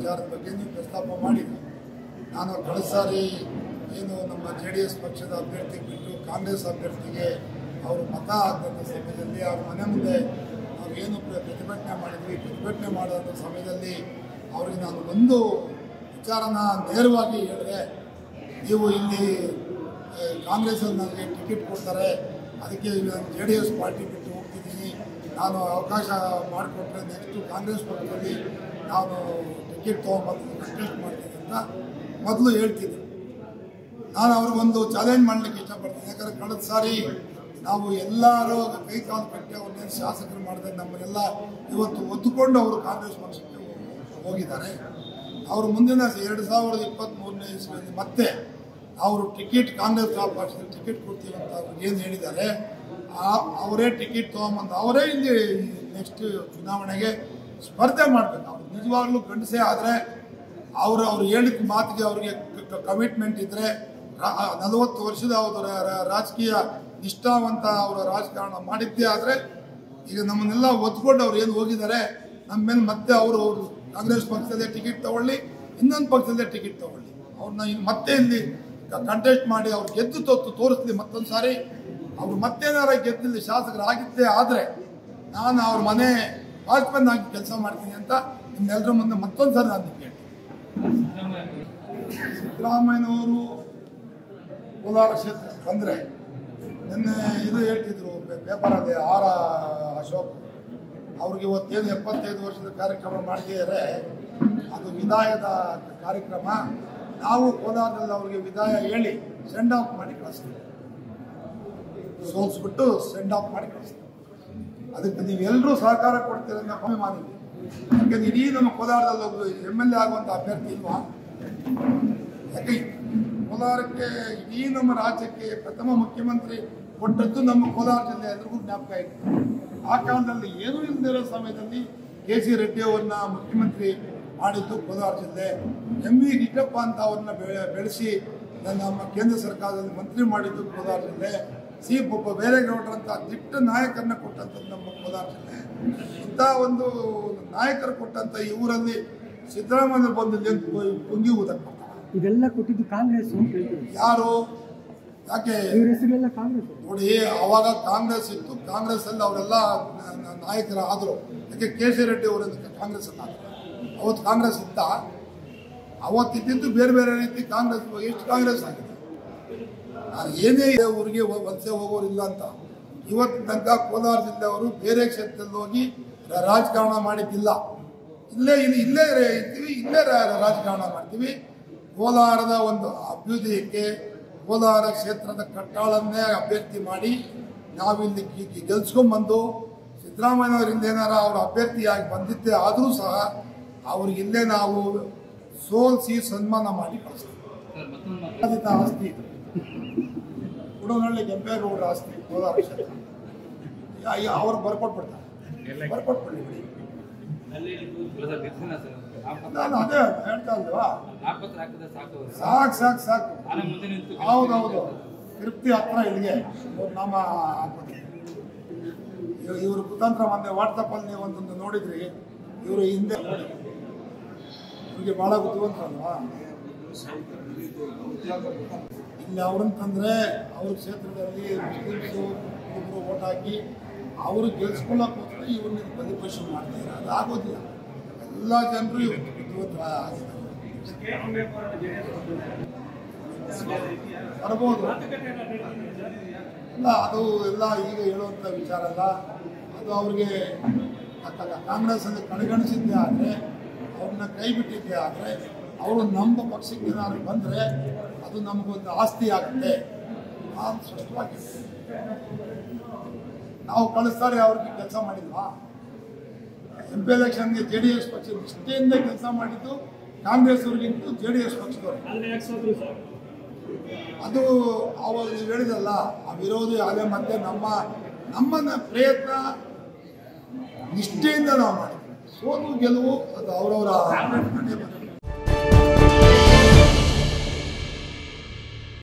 ವಿಚಾರದ ಬಗ್ಗೆ ನೀವು ಪ್ರಸ್ತಾಪ ಮಾಡಿದ್ರಿ ನಾನು ಕಳೆದ ಸಾರಿ ಏನು ನಮ್ಮ ಜೆ ಡಿ ಎಸ್ ಪಕ್ಷದ ಅಭ್ಯರ್ಥಿ ಬಿಟ್ಟು ಕಾಂಗ್ರೆಸ್ ಅಭ್ಯರ್ಥಿಗೆ ಅವರು ಮತ ಹಾಕಿದ ಸಮಯದಲ್ಲಿ ಅವ್ರ ಮನೆ ಮುಂದೆ ನಾವು ಏನು ಪ್ರ- ಪ್ರತಿಭಟನೆ ಮಾಡಿದ್ವಿ ಪ್ರತಿಭಟನೆ ಮಾಡೋಂಥ ಸಮಯದಲ್ಲಿ ಅವರಿಗೆ ನಾನು ಒಂದು ವಿಚಾರನ ನೇರವಾಗಿ ಹೇಳಿದೆ ನೀವು ಇಲ್ಲಿ ಆ, ಕಾಂಗ್ರೆಸ್ಸಲ್ಲಿ ನನಗೆ ಟಿಕೆಟ್ ಕೊಡ್ತಾರೆ ಅದಕ್ಕೆ ನಾನು ಜೆ ಡಿ ಎಸ್ ಪಾರ್ಟಿ ಬಿಟ್ಟು ಹೋಗ್ತಿದ್ದೀನಿ ನಾನು ಅವಕಾಶ ಮಾಡಿಕೊಟ್ರೆ ನೆಕ್ಸ್ಟು ಕಾಂಗ್ರೆಸ್ ಪಕ್ಷದಲ್ಲಿ ನಾನು ಟಿಕೆಟ್ ತೊಗೊಂಬಂದು ಕಂಟೆಸ್ಟ್ ಮಾಡ್ತೀನಿ ಅಂತ ಮೊದಲು ಹೇಳ್ತಿದ್ದೆ ನಾನು ಅವ್ರಿಗೊಂದು ಚಾಲೆಂಜ್ ಮಾಡಲಿಕ್ಕೆ ಇಷ್ಟಪಡ್ತೀನಿ ಯಾಕಂದರೆ ಕಳೆದ ಸಾರಿ ನಾವು ಎಲ್ಲರೂ ಕೈ ಕಾಲು ಕಟ್ಟಿ ಅವ್ರನ್ನೇನು ಶಾಸಕರು ಮಾಡಿದ್ರೆ ನಮ್ಮನ್ನೆಲ್ಲ ಇವತ್ತು ಒದ್ದುಕೊಂಡು ಅವರು ಕಾಂಗ್ರೆಸ್ ಪಕ್ಷಕ್ಕೆ ಹೋಗಿದ್ದಾರೆ ಅವರು ಮುಂದಿನ ಎರಡು ಸಾವಿರದ ಇಪ್ಪತ್ತ್ಮೂರನೇ ಇಸ್ವಿಯಲ್ಲಿ ಮತ್ತೆ ಅವರು ಟಿಕೆಟ್ ಕಾಂಗ್ರೆಸ್ ಪಕ್ಷದಲ್ಲಿ ಟಿಕೆಟ್ ಕೊಡ್ತೀವಿ ಅಂತ ಅವ್ರು ಏನು ಹೇಳಿದ್ದಾರೆ ಆ ಅವರೇ ಟಿಕೆಟ್ ತೊಗೊಂಬಂದು ಅವರೇ ಇಲ್ಲಿ ನೆಕ್ಸ್ಟ್ ಚುನಾವಣೆಗೆ ಸ್ಪರ್ಧೆ ಮಾಡಬೇಕು ಅವ್ರು ನಿಜವಾಗ್ಲೂ ಗಂಡಸೇ ಆದರೆ ಅವರು ಅವ್ರು ಹೇಳಿದ ಮಾತಿಗೆ ಅವ್ರಿಗೆ ಕಮಿಟ್ಮೆಂಟ್ ಇದ್ದರೆ ನಲವತ್ತು ವರ್ಷದ ಅವರ ರಾಜಕೀಯ ನಿಷ್ಠಾವಂತ ಅವರ ರಾಜಕಾರಣ ಮಾಡಿದ್ದೇ ಆದರೆ ಈಗ ನಮ್ಮನ್ನೆಲ್ಲ ಒತ್ಕೊಂಡು ಅವ್ರು ಏನು ಹೋಗಿದ್ದಾರೆ ನಮ್ಮ ಮೇಲೆ ಮತ್ತೆ ಅವರು ಅವರು ಕಾಂಗ್ರೆಸ್ ಪಕ್ಷದಲ್ಲೇ ಟಿಕೆಟ್ ತಗೊಳ್ಳಿ ಇನ್ನೊಂದು ಪಕ್ಷದಲ್ಲೇ ಟಿಕೆಟ್ ತಗೊಳ್ಳಿ ಅವ್ರನ್ನ ಈಗ ಮತ್ತೆ ಇಲ್ಲಿ ಕಂಟೆಸ್ಟ್ ಮಾಡಿ ಅವ್ರು ಗೆದ್ದು ತೊತ್ತು ತೋರಿಸ್ಲಿ ಮತ್ತೊಂದು ಸಾರಿ ಅವ್ರು ಮತ್ತೇನಾರ ಗೆದ್ದಿಲ್ಲಿ ಶಾಸಕರಾಗಿದ್ದೇ ಆದರೆ ನಾನು ಅವ್ರ ಮನೆ ವಾಚ್ಮನ್ ಆಗಿ ಕೆಲಸ ಮಾಡ್ತೀನಿ ಅಂತ ನಿಮ್ಮೆಲ್ಲರ ಮುಂದೆ ಮತ್ತೊಂದು ಸಾರಿ ನಾನು ಕೇಳ್ತೀನಿ ಸಿದ್ದರಾಮಯ್ಯನವರು ಕೋಲಾರ ಕ್ಷೇತ್ರ ಬಂದರೆ ನಿನ್ನೆ ಇದು ಹೇಳ್ತಿದ್ರು ಪೇ- ಪೇಪರಲ್ಲಿ ಆರ ಅಶೋಕ್ ಅವ್ರಿಗೆ ಇವತ್ತೇನು ಎಪ್ಪತ್ತೈದು ವರ್ಷದ ಕಾರ್ಯಕ್ರಮ ಮಾಡಿದ್ದಾರೆ ಅದು ವಿದಾಯದ ಕಾರ್ಯಕ್ರಮ ನಾವು ಕೋಲಾರದಲ್ಲಿ ಅವ್ರಿಗೆ ವಿದಾಯ ಹೇಳಿ ಸೆಂಡ್ ಆಫ್ ಮಾಡಿ ಕಳಿಸ್ತೀವಿ ಸೋಲ್ಸ್ಬಿಟ್ಟು ಸೆಂಡ್ ಆಫ್ ಮಾಡಿ ಕಳಿಸ್ತೀವಿ ಅದಕ್ಕೆ ನೀವೆಲ್ಲರೂ ಸಹಕಾರ ಕೊಡ್ತೀರ ಅಂತ ಕಮ್ಮಿ ಮಾಡಿದ್ವಿ ಯಾಕಂದ್ರೆ ಇಡೀ ನಮ್ಮ ಕೋಲಾರದಲ್ಲಿ ಒಬ್ಬರು ಎಮ್ ಎಲ್ ಎ ಆಗುವಂಥ ಅಭ್ಯರ್ಥಿ ಇಲ್ವಾ ಯಾಕೆ ಕೋಲಾರಕ್ಕೆ ಇಡೀ ನಮ್ಮ ರಾಜ್ಯಕ್ಕೆ ಪ್ರಥಮ ಮುಖ್ಯಮಂತ್ರಿ ಕೊಟ್ಟದ್ದು ನಮ್ಮ ಕೋಲಾರ ಜಿಲ್ಲೆ ಎಲ್ರಿಗೂ ಜ್ಞಾಪಕ ಇದೆ ಆ ಕಾಲದಲ್ಲಿ ಏನೂ ಇಲ್ಲದಿರೋ ಸಮಯದಲ್ಲಿ ಕೆ ಸಿ ರೆಡ್ಡಿ ಅವ್ರನ್ನ ಮುಖ್ಯಮಂತ್ರಿ ಮಾಡಿದ್ದು ಕೋಲಾರ ಜಿಲ್ಲೆ ಎಂ ವಿ ಗಿಟ್ಟಪ್ಪ ಅಂತ ಅವ್ರನ್ನ ಬೆ- ಬೆಳೆಸಿ ನಮ್ಮ ಕೇಂದ್ರ ಸರ್ಕಾರದಲ್ಲಿ ಮಂತ್ರಿ ಮಾಡಿದ್ದು ಕೋಲಾರ ಜಿಲ್ಲೆ ಸಿ ಒಬ್ಬ ಬೇರೆಗೌಡರಂತ ದಿಟ್ಟ ನಾಯಕರನ್ನ ಕೊಟ್ಟಂಥದ್ದು ನಮ್ಮ ಕೋಲಾರ ಜಿಲ್ಲೆ ಇಂಥ ಒಂದು ನಾಯಕರು ಕೊಟ್ಟಂಥ ಈ ಊರಲ್ಲಿ ಸಿದ್ದರಾಮಯ್ಯ ಬಂದು ನಿಂತು ಪುಂಗಿ ಊದಕ್ಕೆ ಬರ್ತಾರೆ ಇದೆಲ್ಲ ಕೊಟ್ಟಿದ್ದು ಕಾಂಗ್ರೆಸ್ ಅಂತ ಹೇಳ್ತೀವಿ ಯಾರು ಯಾಕೆ ಇವ್ರ ಹೆಸರೆಲ್ಲ ಕಾಂಗ್ರೆಸ್ ನೋಡಿ ಅವಾಗ ಕಾಂಗ್ರೆಸ್ ಇತ್ತು ಕಾಂಗ್ರೆಸ್ ಅಲ್ಲಿ ಅವರೆಲ್ಲ ನಾಯಕರ ಆದರು ಯಾಕೆ ಕೆ ಸಿ ರೆಡ್ಡಿ ಅವರು ಕಾಂಗ್ರೆಸ್ ಅಲ್ಲಿ ಆದ್ರು ಅವತ್ತು ಕಾಂಗ್ರೆಸ್ ಇತ್ತ ಅವತ್ತಿದ್ದು ಬೇರೆ ಬೇರೆ ರೀತಿ ಕಾಂಗ್ರೆಸ್ ಎಷ್ಟು ಕಾಂಗ್ರೆಸ್ ಆಗಿದೆ ನಾನು ಏನೇ ಇದೆ ಊರಿಗೆ ಹೋ- ವಲಸೆ ಹೋಗೋರಿಲ್ಲ ಅಂತ ಇವತ್ತು ತನಕ ಕೋಲಾರ ಜಿಲ್ಲೆಯವರು ಬೇರೆ ಕ್ಷೇತ್ರದಲ್ಲಿ ಹೋಗಿ ರ- ರಾಜಕಾರಣ ಮಾಡಿದ್ದಿಲ್ಲ ಇಲ್ಲೇ ಇಲ್ಲಿ ಇಲ್ಲೇ ರೇ- ಇರ್ತೀವಿ ಇಲ್ಲೇ ರಾ- ರಾಜಕಾರಣ ಮಾಡ್ತೀವಿ ಕೋಲಾರದ ಒಂದು ಅಭ್ಯುದಯಕ್ಕೆ ಕೋಲಾರ ಕ್ಷೇತ್ರದ ಕಟ್ಟಾಳನ್ನೇ ಅಭ್ಯರ್ಥಿ ಮಾಡಿ ನಾವಿಲ್ಲಿ ಗೆ- ಗೆ- ಗೆಲ್ಸ್ಕೊಂಡ್ಬಂದು ಸಿದ್ದರಾಮಯ್ಯನವರಿಂದ ಏನಾರ ಅವ್ರ ಅಭ್ಯರ್ಥಿಯಾಗಿ ಬಂದಿದ್ದೇ ಆದರೂ ಸಹ ಅವ್ರಿಗೆ ಇಲ್ಲೇ ನಾವು ಸೋಲಿಸಿ ಸನ್ಮಾನ ಮಾಡಿ ಕಳಿಸ್ತೀವಿ ಬಾಧಿತ ಆಸ್ತಿ ಇದು ಕುಡನಹಳ್ಳಿ ಕೆಂಪೇಗೌಡರ ಆಸ್ತಿ ಕೋಲಾರ ಕ್ಷೇತ್ರ ಯಾ- ಯಾ- ಅವ್ರು ಬರ್ಕೊಟ್ಬಿಡ್ತಾರೆ ಬರ್ಕೊಟ್ಬಿಡಿ ಬಿಡಿ ನಾನು ಅದೇ ಹೇಳ್ತಾ ಇಲ್ವಾ ನಾಲ್ಕತ್ತು ಹಾಕಿದ್ರೆ ಸಾಕು ಸಾಕು ಸಾಕು ಸಾಕು ನಾನು ಮುಂದೆ ನಿಂತು ಹೌದೌದು ತೃಪ್ತಿ ಹತ್ರ ಇಲ್ಲಿಗೆ ಇವ್ರ ನಾಮ ಹಾಕ್ಬಿಡಿ ಇವ್- ಇವ್ರ ಕುತಂತ್ರ ಮೊನ್ನೆ ವಾಟ್ಸಪ್ಪಲ್ಲಿ ನೀವು ಒಂದೊಂದು ನೋಡಿದ್ರಿ ಇವರು ಹಿಂದೆ ನೋಡಿ ಇವ್ರಿಗೆ ಭಾಳ ಬುದ್ಧಿವಂತ ಅಲ್ವಾ ಇಲ್ಲಿ ಅವ್ರಂತಂದ್ರೆ ಅವ್ರ ಕ್ಷೇತ್ರದಲ್ಲಿ ಮುಸ್ಲಿಮ್ಸು ಒಬ್ಬರು ಓಟ್ ಹಾಕಿ ಅವರು ಗೆಲ್ಸ್ಕೊಳ್ಳೋಕ್ಕೋಸ್ಕರ ಇವ್ರನ್ನ ಬಲಿಪಶು ಮಾಡ್ತಾರೆ ಅದು ಆಗೋದಿಲ್ಲ ಎಲ್ಲ ಜನರು ಇವತ್ತು ಬುದ್ಧಿವಂತ ಬರ್ಬೋದು ಅಲ್ಲ ಅದು ಎಲ್ಲ ಈಗ ಹೇಳುವಂಥ ವಿಚಾರ ಅಲ್ಲ ಅದು ಅವ್ರಿಗೆ ಅಕ್ಕ ಕಾಂಗ್ರೆಸ್ಸಲ್ಲಿ ಕಡೆಗಣಿಸಿದ್ದೇ ಆದರೆ ಅವ್ರನ್ನ ಕೈ ಬಿಟ್ಟಿದ್ದೇ ಆದರೆ ಅವರು ನಮ್ಮ ಪಕ್ಷಕ್ಕೆ ಏನಾದ್ರು ಬಂದರೆ ಅದು ನಮಗೊಂದು ಆಸ್ತಿ ಆಗುತ್ತೆ ನಾನು ಸ್ಪಷ್ಟವಾಗಿ ನಾವು ಕಳಿಸ್ತಾರೆ ಅವ್ರಿಗೆ ಕೆಲಸ ಮಾಡಿಲ್ವಾ ಎಂ ಪಿ ಎಲೆಕ್ಷನ್ಗೆ ಜೆ ಡಿ ಎಸ್ ಪಕ್ಷ ನಿಷ್ಠೆಯಿಂದ ಕೆಲಸ ಮಾಡಿದ್ದು ಕಾಂಗ್ರೆಸ್ ಅವ್ರಿಗಿಂತ ಜೆ ಡಿ ಎಸ್ ಪಕ್ಷದವರು ಅದು ಅವಾಗ ನೀವು ಹೇಳಿದಲ್ಲ ಆ ವಿರೋಧಿ ಅಲೆ ಮತ್ತೆ ನಮ್ಮ ನಮ್ಮನ್ನ ಪ್ರಯತ್ನ ನಿಷ್ಠೆಯಿಂದ ನಾವು ಮಾಡಿದ್ವಿ ಸೋಲು ಗೆಲುವು ಅದು ಅವರವರ